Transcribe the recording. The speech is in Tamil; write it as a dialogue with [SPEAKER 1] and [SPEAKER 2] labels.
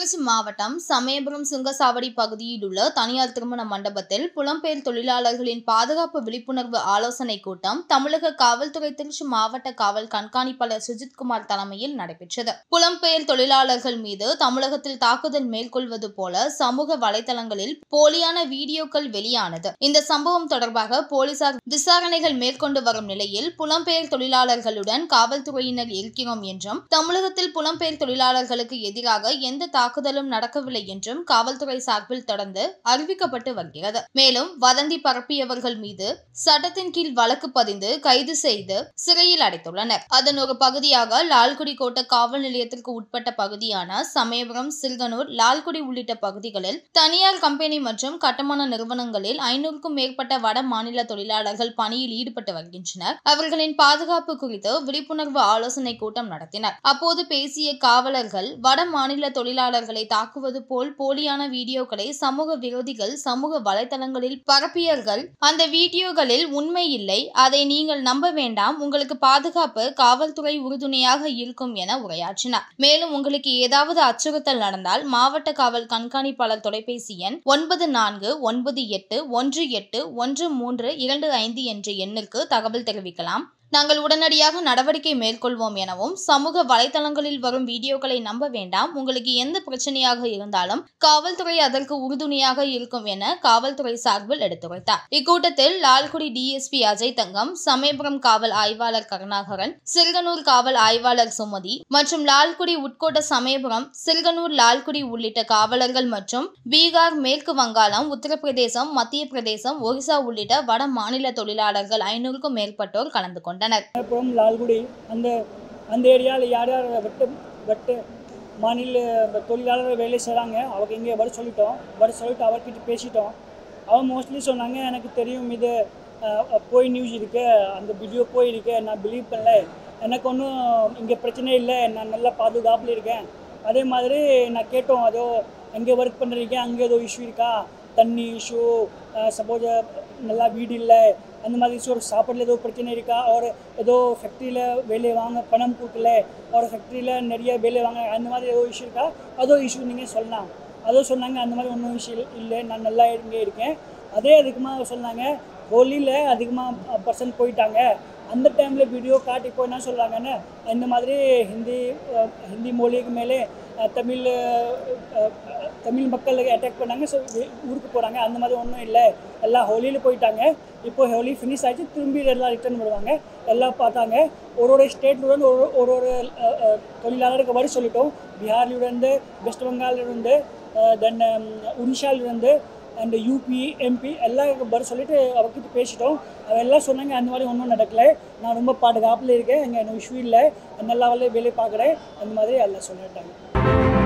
[SPEAKER 1] திருச்சி மாவட்டம் சமயபுரம் சுங்கசாவடி பகுதியில் உள்ள தனியார் திருமண மண்டபத்தில் புலம்பெயர் தொழிலாளர்களின் பாதுகாப்பு விழிப்புணர்வு ஆலோசனைக் கூட்டம் தமிழக காவல்துறை திருச்சி மாவட்ட காவல் கண்காணிப்பாளர் சுஜித்குமார் தலைமையில் நடைபெற்றது புலம்பெயர் தொழிலாளர்கள் மீது தமிழகத்தில் தாக்குதல் மேற்கொள்வது போல சமூக வலைதளங்களில் போலியான வீடியோக்கள் வெளியானது இந்த சம்பவம் தொடர்பாக போலீசார் விசாரணைகள் மேற்கொண்டு வரும் நிலையில் புலம்பெயர் தொழிலாளர்களுடன் காவல்துறையினர் இருக்கிறோம் என்றும் தமிழகத்தில் புலம்பெயர் தொழிலாளர்களுக்கு எதிராக எந்த தாக்குதலும் நடக்கவில்லை என்றும் காவல்துறை சார்பில் தொடர்ந்து அறிவிக்கப்பட்டு வருகிறது மேலும் வதந்தி பரப்பியவர்கள் மீது சட்டத்தின் கீழ் வழக்கு பதிந்து கைது செய்து சிறையில் அடைத்துள்ளனர் அதன் ஒரு பகுதியாக லால்குடி கோட்ட காவல் நிலையத்திற்கு உட்பட்ட பகுதியான சமயபுரம் சில்கனூர் லால்குடி உள்ளிட்ட பகுதிகளில் தனியார் கம்பெனி மற்றும் கட்டுமான நிறுவனங்களில் ஐநூறுக்கும் மேற்பட்ட வட மாநில தொழிலாளர்கள் பணியில் ஈடுபட்டு வருகின்றனர் அவர்களின் பாதுகாப்பு குறித்து விழிப்புணர்வு ஆலோசனை கூட்டம் நடத்தினர் அப்போது பேசிய காவலர்கள் வட மாநில தொழிலாளர்களை தாக்குவது போல் போலியான வீடியோக்களை சமூக விரோதிகள் சமூக வலைதளங்களில் பரப்பியர்கள் அந்த வீடியோகளில் உண்மை இல்லை அதை நீங்கள் நம்ப வேண்டாம் உங்களுக்கு பாதுகாப்பு காவல்துறை உறுதுணையாக இருக்கும் என உரையாற்றினார் மேலும் உங்களுக்கு ஏதாவது அச்சுறுத்தல் நடந்தால் மாவட்ட காவல் கண்காணிப்பாளர் தொலைபேசி எண் ஒன்பது நான்கு ஒன்பது எட்டு ஒன்று எட்டு ஒன்று மூன்று இரண்டு ஐந்து என்ற எண்ணிற்கு தகவல் தெரிவிக்கலாம் நாங்கள் உடனடியாக நடவடிக்கை மேற்கொள்வோம் எனவும் சமூக வலைதளங்களில் வரும் வீடியோக்களை நம்ப வேண்டாம் உங்களுக்கு எந்த பிரச்சனையாக இருந்தாலும் காவல்துறை அதற்கு உறுதுணையாக இருக்கும் என காவல்துறை சார்பில் எடுத்துரைத்தார் இக்கூட்டத்தில் லால்குடி டிஎஸ்பி அஜய் தங்கம் சமயபுரம் காவல் ஆய்வாளர் கருணாகரன் சிறுகனூர் காவல் ஆய்வாளர் சுமதி மற்றும் லால்குடி உட்கோட்ட சமயபுரம் சிறுகனூர் லால்குடி உள்ளிட்ட காவலர்கள் மற்றும் பீகார் மேற்கு வங்காளம் உத்தரப்பிரதேசம் மத்திய பிரதேசம் ஒரிசா உள்ளிட்ட வட மாநில தொழிலாளர்கள் ஐநூறுக்கும் மேற்பட்டோர் கலந்து கொண்டனர்
[SPEAKER 2] அப்புறம் லால்குடி அந்த அந்த ஏரியாவில் யார் யார் வெட்டு வெட்டு மாநில தொழிலாளர் வேலை செய்கிறாங்க அவங்க இங்கே வர சொல்லிட்டோம் வர சொல்லிட்டு அவர்கிட்ட பேசிட்டோம் அவன் மோஸ்ட்லி சொன்னாங்க எனக்கு தெரியும் இது அஹ், போய் நியூஸ் இருக்கு அந்த வீடியோ போயிருக்கு நான் பிலீவ் பண்ணல எனக்கு ஒன்றும் இங்கே பிரச்சனை இல்லை நான் நல்லா பாதுகாப்பில் இருக்கேன் அதே மாதிரி நான் கேட்டோம் அதோ எங்கே ஒர்க் பண்ணுறீங்க அங்கே ஏதோ இஷ்யூ இருக்கா தண்ணி இஷ்யூ சப்போஸ் நல்லா வீடு இல்லை அந்த மாதிரி இஷ்யூ சாப்பாட்டில் ஏதோ பிரச்சனை இருக்கா ஒரு ஏதோ ஃபேக்ட்ரியில் வேலை வாங்க பணம் கொடுக்கல ஒரு ஃபேக்ட்ரியில் நிறைய வேலை வாங்க அந்த மாதிரி ஏதோ இஷ்யூ இருக்கா அதோ இஷ்யூ நீங்கள் சொல்லலாம் அதோ சொன்னாங்க அந்த மாதிரி ஒன்றும் இஷ்யூ இல்லை நான் நல்லா இங்கே இருக்கேன் அதே அதிகமாக சொன்னாங்க ஹோலியில் அதிகமாக பர்சன் போயிட்டாங்க அந்த டைமில் வீடியோ காட்டி இப்போ என்ன சொல்கிறாங்கன்னு இந்த மாதிரி ஹிந்தி அஹ், ஹிந்தி மொழிக்கு மேலே அஹ், தமிழ் அஹ், அஹ், தமிழ் மக்கள் அட்டாக் பண்ணாங்க ஸோ ஊருக்கு போகிறாங்க அந்த மாதிரி ஒன்றும் இல்லை எல்லாம் ஹோலியில் போயிட்டாங்க இப்போ ஹோலி ஃபினிஷ் ஆச்சு திரும்பி எல்லாம் ரிட்டர்ன் வருவாங்க எல்லாம் பார்த்தாங்க ஒரு ஒரு ஸ்டேட்லேருந்து ஒரு ஒரு ஒரு அஹ், அஹ், தொழிலாளருக்கு வர சொல்லிட்டோம் பீகார்லேருந்து வெஸ்ட் பெங்காலிலிருந்து தென் ஒடிஷாலிருந்து அண்ட் யூபி எம்பி எல்லாம் வர சொல்லிட்டு அவர்கிட்ட பேசிட்டோம் அவ எல்லாம் சொன்னாங்க அந்த மாதிரி ஒன்றும் நடக்கல நான் ரொம்ப பாதுகாப்பில் இருக்கேன் எங்கள் இஷ்யூ இல்லை நல்லா வேலை வேலை பார்க்குறேன் அந்த மாதிரி எல்லாம் சொல்லிட்டாங்க